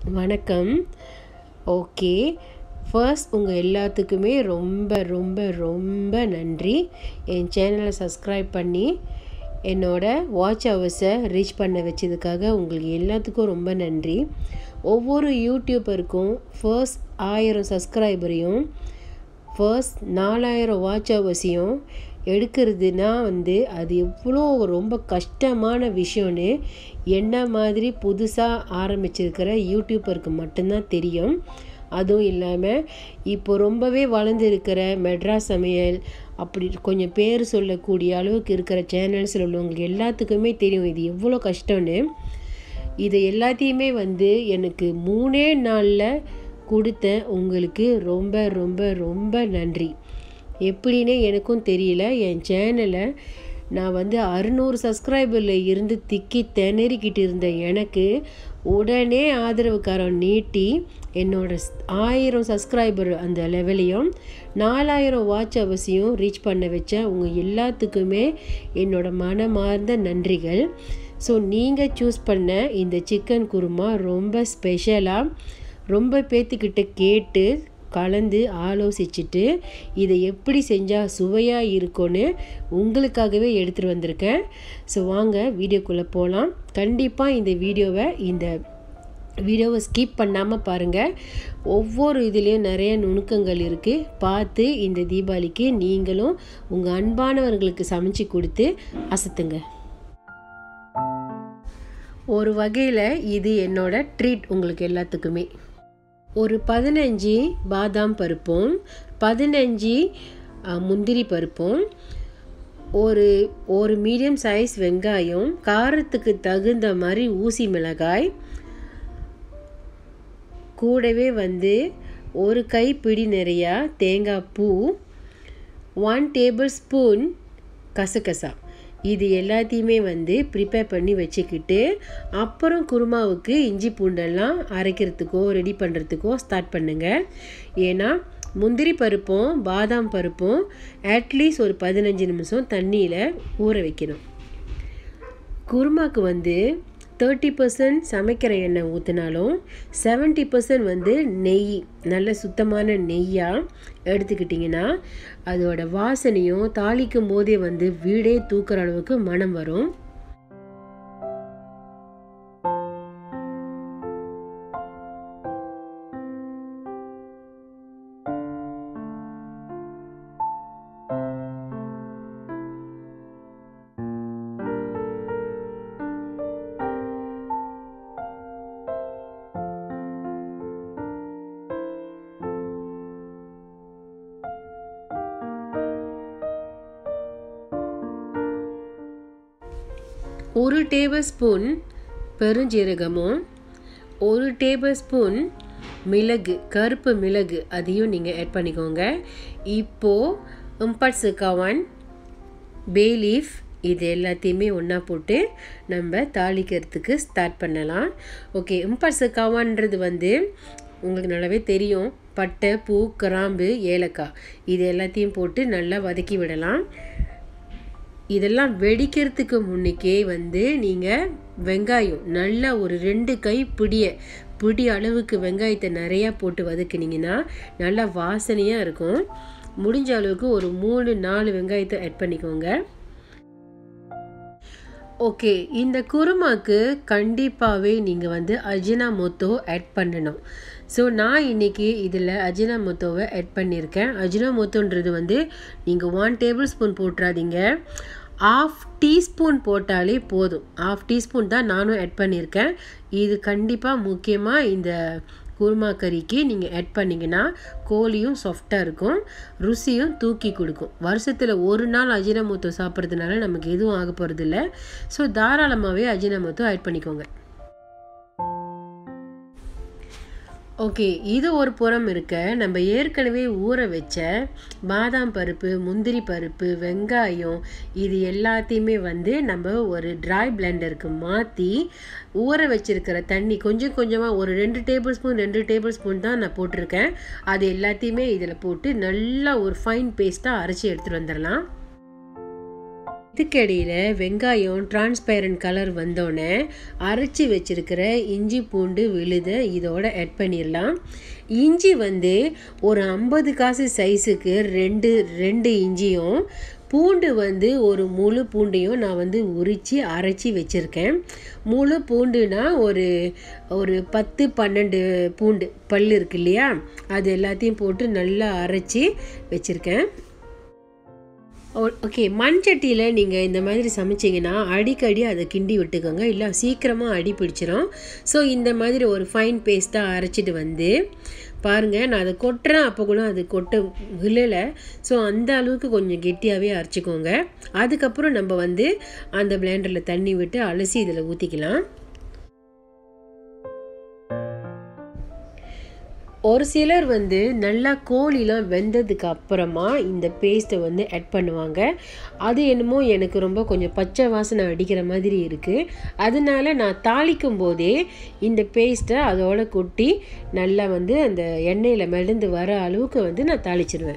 வணக்கம் okay first உங்கள் எல்லாத்துக்குமே ரொம்ப ரொம்ப ரொம்ப நன்றி என் சேனலை சப்ஸ்கிரைப் பண்ணி என்னோட வாட்ச் ஹவர்ஸை ரீச் பண்ண வச்சதுக்காக உங்களுக்கு எல்லாத்துக்கும் ரொம்ப நன்றி ஒவ்வொரு யூடியூபருக்கும் ஃபர்ஸ்ட் ஆயிரம் சப்ஸ்கிரைபரையும் ஃபர்ஸ்ட் நாலாயிரம் வாட்ச் ஹவர்ஸையும் எடுக்கிறதுனா வந்து அது எவ்வளோ ரொம்ப கஷ்டமான விஷயம்னு என்ன மாதிரி புதுசாக ஆரம்பிச்சிருக்கிற யூடியூபருக்கு மட்டும்தான் தெரியும் அதுவும் இல்லாமல் இப்போ ரொம்பவே வளர்ந்துருக்கிற மெட்ராஸ் சமையல் அப்படி கொஞ்சம் பேர் சொல்லக்கூடிய அளவுக்கு இருக்கிற சேனல்ஸில் உள்ளவங்களுக்கு எல்லாத்துக்குமே தெரியும் இது எவ்வளோ கஷ்டம்னு இது எல்லாத்தையுமே வந்து எனக்கு மூணே நாளில் கொடுத்த உங்களுக்கு ரொம்ப ரொம்ப ரொம்ப நன்றி எப்படின்னே எனக்கும் தெரியல என் சேனலை நான் வந்து அறுநூறு சப்ஸ்கிரைபரில் இருந்து திக்கி திணறிக்கிட்டு இருந்த எனக்கு உடனே ஆதரவுக்காரன் நீட்டி என்னோட ஆயிரம் சப்ஸ்கிரைபர் அந்த லெவலையும் நாலாயிரம் வாட்ச் அவசியம் ரீச் பண்ண வச்ச உங்கள் எல்லாத்துக்குமே என்னோட மனமார்ந்த நன்றிகள் ஸோ நீங்கள் சூஸ் பண்ண இந்த சிக்கன் குருமா ரொம்ப ஸ்பெஷலாக ரொம்ப பேத்துக்கிட்ட கேட்டு கலந்து ஆலோசிச்சுட்டு இதை எப்படி செஞ்சால் சுவையாக இருக்கும்னு உங்களுக்காகவே எடுத்துகிட்டு வந்திருக்கேன் ஸோ வாங்க வீடியோக்குள்ளே போகலாம் கண்டிப்பாக இந்த வீடியோவை இந்த வீடியோவை ஸ்கிப் பண்ணாமல் பாருங்கள் ஒவ்வொரு இதுலேயும் நிறைய நுணுக்கங்கள் இருக்குது பார்த்து இந்த தீபாவளிக்கு நீங்களும் உங்கள் அன்பானவர்களுக்கு சமைச்சு கொடுத்து அசத்துங்க ஒரு வகையில் இது என்னோட ட்ரீட் உங்களுக்கு எல்லாத்துக்குமே ஒரு பதினஞ்சு பாதாம் பருப்பும் பதினஞ்சு முந்திரி பருப்பும் ஒரு ஒரு மீடியம் சைஸ் வெங்காயம் காரத்துக்கு தகுந்த மாதிரி ஊசி மிளகாய் கூடவே வந்து ஒரு கைப்பிடி நிறையா தேங்காய் பூ ஒன் டேபிள் ஸ்பூன் கசகசா இது எல்லாத்தையுமே வந்து ப்ரிப்பேர் பண்ணி வச்சுக்கிட்டு அப்புறம் குருமாவுக்கு இஞ்சி பூண்டெல்லாம் அரைக்கிறதுக்கோ ரெடி பண்ணுறதுக்கோ ஸ்டார்ட் பண்ணுங்கள் ஏன்னா முந்திரி பருப்பும் பாதாம் பருப்பும் அட்லீஸ்ட் ஒரு பதினஞ்சு நிமிஷம் தண்ணியில் ஊற வைக்கணும் குருமாவுக்கு வந்து தேர்ட்டி பர்சன்ட் சமைக்கிற எண்ணெய் ஊற்றினாலும் செவன்ட்டி பர்சன்ட் வந்து நெய் நல்ல சுத்தமான நெய்யாக எடுத்துக்கிட்டிங்கன்னா அதோட வாசனையும் தாளிக்கும் போதே வந்து வீடே தூக்குற அளவுக்கு மனம் வரும் ஒரு டேபிள் ஸ்பூன் பெருஞ்சீரகமும் ஒரு டேபிள் ஸ்பூன் மிளகு கருப்பு மிளகு அதையும் நீங்கள் ஆட் பண்ணிக்கோங்க இப்போது உம்பட் சிக்காவான் பே லீஃப் இது எல்லாத்தையுமே ஒன்றா போட்டு நம்ம தாளிக்கிறதுக்கு ஸ்டார்ட் பண்ணலாம் ஓகே உம்பட் சிக்காவான்றது வந்து உங்களுக்கு நல்லாவே தெரியும் பட்டை பூ கிராம்பு ஏலக்காய் இது எல்லாத்தையும் போட்டு நல்லா வதக்கி விடலாம் இதெல்லாம் வெடிக்கிறதுக்கு முன்னுக்கே வந்து நீங்கள் வெங்காயம் நல்லா ஒரு ரெண்டு கை பிடிய பிடி அளவுக்கு வெங்காயத்தை நிறையா போட்டு வதக்குனிங்கன்னா நல்லா வாசனையாக இருக்கும் முடிஞ்ச அளவுக்கு ஒரு மூணு நாலு வெங்காயத்தை ஆட் பண்ணிக்கோங்க ஓகே இந்த குருமாக்கு கண்டிப்பாகவே நீங்கள் வந்து அஜினா மொத்தோ ஆட் பண்ணணும் ஸோ நான் இன்றைக்கி இதில் அஜினா மொத்தோவை ஆட் பண்ணியிருக்கேன் அஜினா மொத்தோன்றது வந்து நீங்கள் ஒன் டேபிள் ஸ்பூன் போட்டுறாதீங்க ஆஃப் டீஸ்பூன் போட்டாலே போதும் ஆஃப் டீஸ்பூன் தான் நானும் ஆட் பண்ணியிருக்கேன் இது கண்டிப்பாக முக்கியமாக இந்த குருமா கறிக்கு நீங்கள் ஆட் பண்ணிங்கன்னா கோழியும் சாஃப்டாக இருக்கும் ருசியும் தூக்கி கொடுக்கும் வருஷத்தில் ஒரு நாள் அஜினமோத்தோ சாப்பிட்றதுனால நமக்கு எதுவும் ஆக போகிறதில்ல ஸோ தாராளமாகவே அஜினமோத்தோ ஆட் பண்ணிக்கோங்க ஓகே இது ஒரு புறம் இருக்க நம்ம ஏற்கனவே ஊற வச்ச பாதாம் பருப்பு முந்திரி பருப்பு வெங்காயம் இது எல்லாத்தையுமே வந்து நம்ம ஒரு ட்ரை பிளெண்டருக்கு மாற்றி ஊற வச்சிருக்கிற தண்ணி கொஞ்சம் கொஞ்சமாக ஒரு ரெண்டு டேபிள் ஸ்பூன் ரெண்டு டேபிள் ஸ்பூன் தான் நான் போட்டிருக்கேன் அது எல்லாத்தையுமே இதில் போட்டு நல்லா ஒரு ஃபைன் பேஸ்ட்டாக அரைச்சி எடுத்துகிட்டு வந்துடலாம் இதுக்கடியில் வெங்காயம் டிரான்ஸ்பேரண்ட் கலர் வந்தோடனே அரைச்சி வச்சிருக்கிற இஞ்சி பூண்டு விழுதை இதோட ஆட் பண்ணிடலாம் இஞ்சி வந்து ஒரு ஐம்பது காசு சைஸுக்கு ரெண்டு ரெண்டு இஞ்சியும் பூண்டு வந்து ஒரு முழு பூண்டையும் நான் வந்து உரித்து அரைச்சி வச்சுருக்கேன் முழு பூண்டுனா ஒரு ஒரு பத்து பன்னெண்டு பூண்டு பல் இருக்கு இல்லையா அது எல்லாத்தையும் போட்டு நல்லா அரைச்சி வச்சுருக்கேன் ஓகே மண்சட்டியில் நீங்கள் இந்த மாதிரி சமைச்சிங்கன்னா அடிக்கடி அதை கிண்டி விட்டுக்கோங்க இல்லை சீக்கிரமாக அடி பிடிச்சிரும் ஸோ இந்த மாதிரி ஒரு ஃபைன் பேஸ்ட்டாக அரைச்சிட்டு வந்து பாருங்கள் நான் அதை கொட்டுறேன் அப்போ கூட அது கொட்ட விழலை ஸோ அந்த அளவுக்கு கொஞ்சம் கெட்டியாகவே அரைச்சிக்கோங்க அதுக்கப்புறம் நம்ம வந்து அந்த பிளேண்டரில் தண்ணி விட்டு அலசி இதில் ஊற்றிக்கலாம் ஒரு சிலர் வந்து நல்லா கோழிலாம் வெந்ததுக்கு அப்புறமா இந்த பேஸ்ட்டை வந்து ஆட் பண்ணுவாங்க அது என்னமோ எனக்கு ரொம்ப கொஞ்சம் பச்சை வாசனை அடிக்கிற மாதிரி இருக்குது அதனால நான் தாளிக்கும் போதே இந்த பேஸ்ட்டை அதோட கொட்டி நல்லா வந்து அந்த எண்ணெயில் மெழுந்து வர அளவுக்கு வந்து நான் தாளிச்சிருவேன்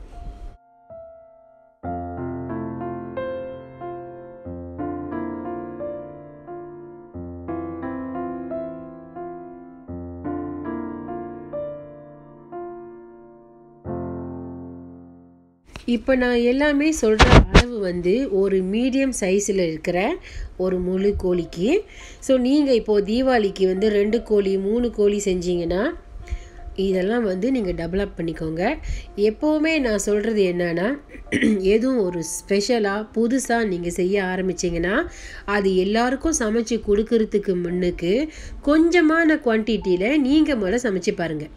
இப்போ நான் எல்லாமே சொல்கிற அளவு வந்து ஒரு மீடியம் சைஸில் இருக்கிற ஒரு முழு கோழிக்கு ஸோ நீங்கள் இப்போது தீபாவளிக்கு வந்து ரெண்டு கோழி மூணு கோழி செஞ்சீங்கன்னா இதெல்லாம் வந்து நீங்கள் டெவலப் பண்ணிக்கோங்க எப்போவுமே நான் சொல்கிறது என்னென்னா எதுவும் ஒரு ஸ்பெஷலாக புதுசாக நீங்கள் செய்ய ஆரம்பிச்சிங்கன்னா அது எல்லாருக்கும் சமைச்சு கொடுக்கறதுக்கு முன்னுக்கு கொஞ்சமான குவான்டிட்டியில் நீங்கள் முதல்ல சமைச்சு பாருங்கள்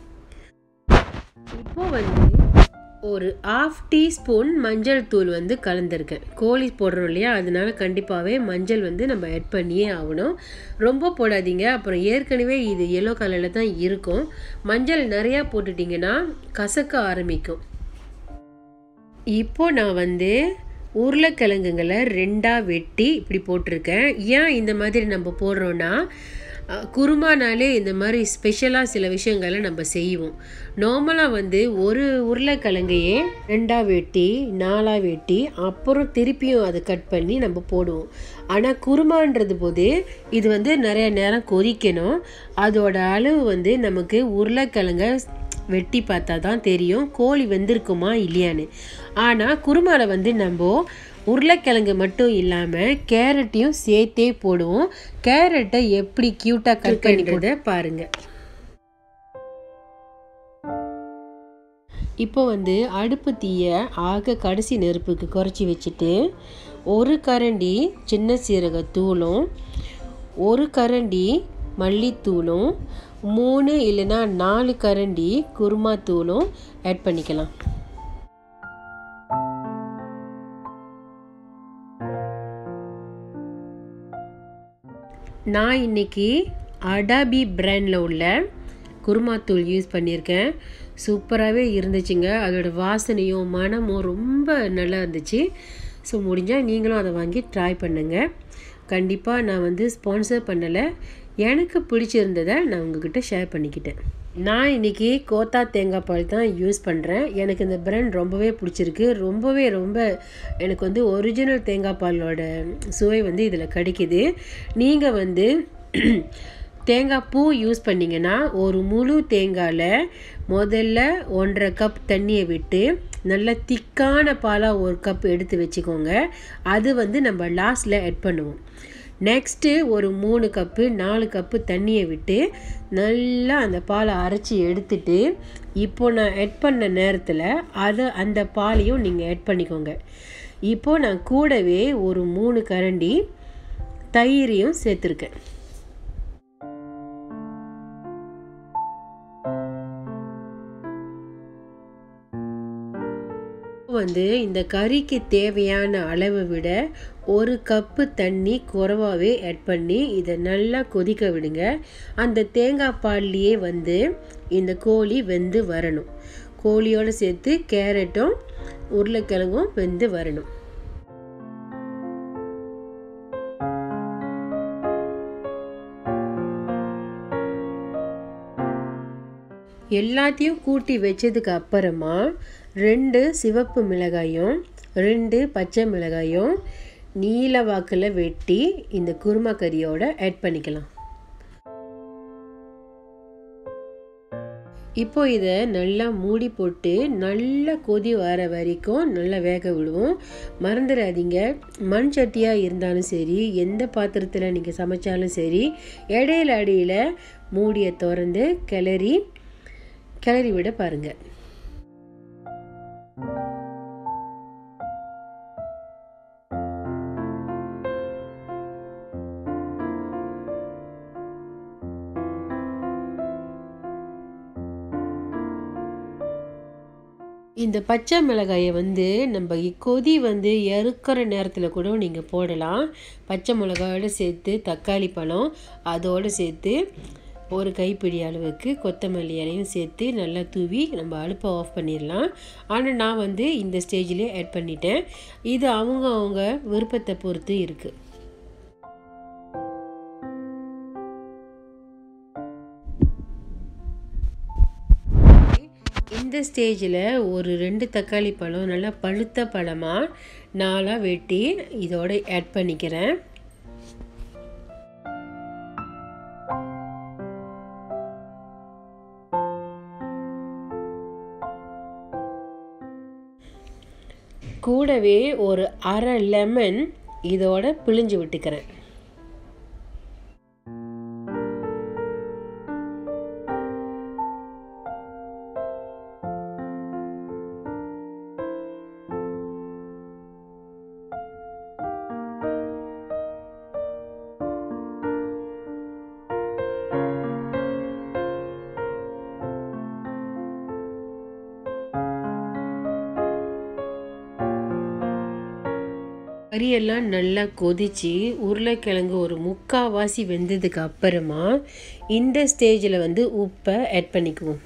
இப்போது வந்து ஒரு ஆஃப் டீஸ்பூன் மஞ்சள் தூள் வந்து கலந்துருக்கேன் கோழி போடுறோம் இல்லையா அதனால கண்டிப்பாகவே மஞ்சள் வந்து நம்ம ஆட் பண்ணியே ஆகணும் ரொம்ப போடாதீங்க அப்புறம் ஏற்கனவே இது எல்லோ கலரில் தான் இருக்கும் மஞ்சள் நிறையா போட்டுட்டிங்கன்னா கசக்க ஆரம்பிக்கும் இப்போ நான் வந்து உருளைக்கிழங்குங்களை ரெண்டாக வெட்டி இப்படி போட்டிருக்கேன் ஏன் இந்த மாதிரி நம்ம போடுறோன்னா குருமானாலே இந்த மாதிரி ஸ்பெஷலாக சில விஷயங்களை நம்ம செய்வோம் நார்மலாக வந்து ஒரு உருளைக்கிழங்கையே ரெண்டாக வெட்டி நாலாக வெட்டி அப்புறம் திருப்பியும் அதை கட் பண்ணி நம்ம போடுவோம் ஆனால் குருமான்றது போது இது வந்து நிறைய நேரம் கொதிக்கணும் அதோட அளவு வந்து நமக்கு உருளைக்கிழங்க வெட்டி பார்த்தா தான் தெரியும் கோழி வெந்திருக்குமா இல்லையான்னு ஆனால் குருமாவில் வந்து நம்ம உருளைக்கிழங்கு மட்டும் இல்லாமல் கேரட்டையும் சேர்த்தே போடுவோம் கேரட்டை எப்படி க்யூட்டாக கட் பண்ணிக்கிறத பாருங்கள் இப்போ வந்து அடுப்பு தீயை ஆக கடைசி நெருப்புக்கு குறைச்சி வச்சுட்டு ஒரு கரண்டி சின்ன சீரகத்தூளும் ஒரு கரண்டி மல்லித்தூளும் மூணு இல்லைன்னா நாலு கரண்டி குருமா தூளும் ஆட் பண்ணிக்கலாம் நான் இன்னைக்கு அடாபி பிராண்டில் உள்ள குருமாத்தூள் யூஸ் பண்ணியிருக்கேன் சூப்பராகவே இருந்துச்சுங்க அதோட வாசனையும் மனமும் ரொம்ப நல்லா இருந்துச்சு ஸோ முடிஞ்சால் நீங்களும் அதை வாங்கி ட்ரை பண்ணுங்கள் கண்டிப்பாக நான் வந்து ஸ்பான்சர் பண்ணலை எனக்கு பிடிச்சிருந்ததை நான் உங்ககிட்ட ஷேர் பண்ணிக்கிட்டேன் நான் இன்றைக்கி கோத்தா தேங்காய் பால் தான் யூஸ் பண்ணுறேன் எனக்கு இந்த பிராண்ட் ரொம்பவே பிடிச்சிருக்கு ரொம்பவே ரொம்ப எனக்கு வந்து ஒரிஜினல் தேங்காய் பாலோட சுவை வந்து இதில் கிடைக்கிது நீங்கள் வந்து தேங்காய் பூ யூஸ் பண்ணிங்கன்னா ஒரு முழு தேங்காயில் முதல்ல ஒன்றரை கப் தண்ணியை விட்டு நல்ல திக்கான பாலாக ஒரு கப் எடுத்து வச்சுக்கோங்க அது வந்து நம்ம லாஸ்ட்டில் ஆட் பண்ணுவோம் நெக்ஸ்ட்டு ஒரு மூணு கப்பு நாலு கப்பு தண்ணியை விட்டு நல்லா அந்த பாலை அரைச்சி எடுத்துட்டு இப்போ நான் ஆட் பண்ண நேரத்தில் அதை அந்த பாலையும் நீங்கள் ஆட் பண்ணிக்கோங்க இப்போது நான் கூடவே ஒரு மூணு கரண்டி தயிரையும் சேர்த்துருக்கேன் வந்து இந்த கறிக்கு தேவையான அளவை விட ஒரு கப்பு தண்ணி குறவாகவே ஆட் பண்ணி இதை நல்லா கொதிக்க விடுங்க அந்த தேங்காய் பால்லையே வந்து இந்த கோழி வெந்து வரணும் கோழியோடு சேர்த்து கேரட்டும் உருளைக்கிழங்கும் வெந்து வரணும் எல்லாத்தையும் கூட்டி வச்சதுக்கு அப்புறமா ரெண்டு சிவப்பு மிளகாயும் ரெண்டு பச்சை மிளகாயும் நீல வாக்கில் வெட்டி இந்த குருமா கறியோட ஆட் பண்ணிக்கலாம் இப்போ இதை நல்லா மூடி போட்டு நல்லா கொதி வர வரைக்கும் நல்லா வேக விடுவோம் மறந்துடாதீங்க மண் சட்டியாக இருந்தாலும் சரி எந்த பாத்திரத்தில் நீங்கள் சமைச்சாலும் சரி இடையில அடியில் மூடியை திறந்து கிளறி கிளறி விட பாருங்கள் இந்த பச்சை மிளகாயை வந்து நம்ம கொதி வந்து இறக்குற நேரத்தில் கூட நீங்கள் போடலாம் பச்சை மிளகாயோடு சேர்த்து தக்காளி பழம் அதோடு சேர்த்து ஒரு கைப்பிடி அளவுக்கு கொத்தமல்லி இலையும் சேர்த்து நல்லா தூவி நம்ம அடுப்பை ஆஃப் பண்ணிடலாம் ஆனால் நான் வந்து இந்த ஸ்டேஜ்லேயே ஆட் பண்ணிட்டேன் இது அவங்க அவங்க விருப்பத்தை பொறுத்து இருக்குது இந்த ஸ்டேஜில் ஒரு ரெண்டு தக்காளி பழம் நல்லா பழுத்த பழமாக நாளாக வெட்டி இதோட ஆட் பண்ணிக்கிறேன் கூடவே ஒரு அரை லெமன் இதோட பிழிஞ்சு விட்டுக்கிறேன் கறியெல்லாம் நல்லா கொதித்து உருளைக்கிழங்கு ஒரு முக்கால்வாசி வெந்ததுக்கு அப்புறமா இந்த ஸ்டேஜில் வந்து உப்பை ஆட் பண்ணிக்குவோம்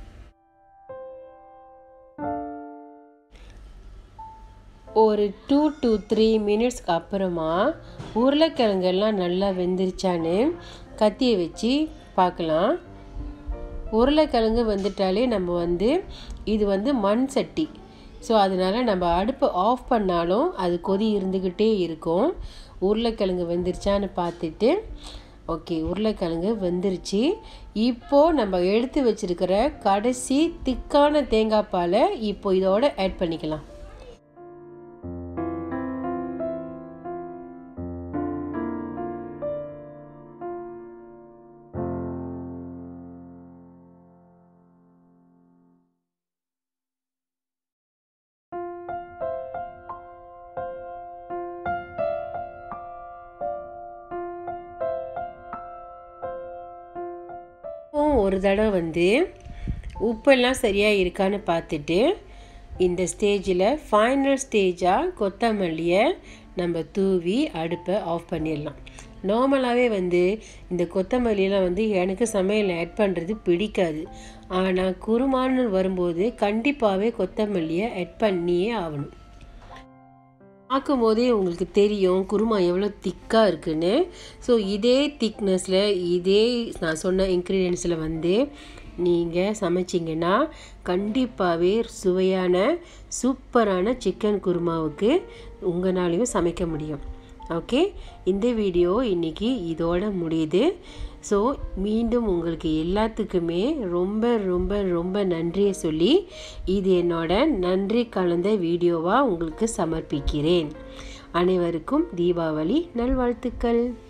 ஒரு டூ டு த்ரீ மினிட்ஸ்க்கு அப்புறமா உருளைக்கிழங்கெல்லாம் நல்லா வெந்துருச்சான்னு கத்தியை வச்சு பார்க்கலாம் உருளைக்கிழங்கு வந்துட்டாலே நம்ம வந்து இது வந்து மண் சட்டி ஸோ அதனால் நம்ம அடுப்பை ஆஃப் பண்ணாலும் அது கொதி இருந்துக்கிட்டே இருக்கும் உருளைக்கிழங்கு வெந்துருச்சான்னு பார்த்துட்டு ஓகே உருளைக்கிழங்கு வெந்துருச்சு இப்போது நம்ம எடுத்து வச்சுருக்கிற கடைசி திக்கான தேங்காய் பாலை இப்போ இதோட ஆட் பண்ணிக்கலாம் ஒரு தடவை வந்து உப்பெல்லாம் சரியாக இருக்கான்னு பார்த்துட்டு இந்த ஸ்டேஜில் ஃபைனல் ஸ்டேஜாக கொத்தமல்லியை நம்ம தூவி அடுப்பை ஆஃப் பண்ணிடலாம் நார்மலாகவே வந்து இந்த கொத்தமல்லியெல்லாம் வந்து எனக்கு சமையல் ஆட் பண்ணுறது பிடிக்காது ஆனால் குருமான்னு வரும்போது கண்டிப்பாகவே கொத்தமல்லியை ஆட் பண்ணியே ஆகணும் பார்க்கும் போதே உங்களுக்கு தெரியும் குருமா எவ்வளோ திக்காக இருக்குன்னு ஸோ இதே திக்னஸில் இதே நான் சொன்ன இன்க்ரீடியன்ஸில் வந்து நீங்கள் சமைச்சிங்கன்னா கண்டிப்பாகவே சுவையான சூப்பரான சிக்கன் குருமாவுக்கு உங்களாலையும் சமைக்க முடியும் ஓகே இந்த வீடியோ இன்றைக்கி இதோட முடியுது ஸோ மீண்டும் உங்களுக்கு எல்லாத்துக்குமே ரொம்ப ரொம்ப ரொம்ப நன்றியை சொல்லி இது என்னோட நன்றி கலந்த வீடியோவாக உங்களுக்கு சமர்ப்பிக்கிறேன் அனைவருக்கும் தீபாவளி நல்வாழ்த்துக்கள்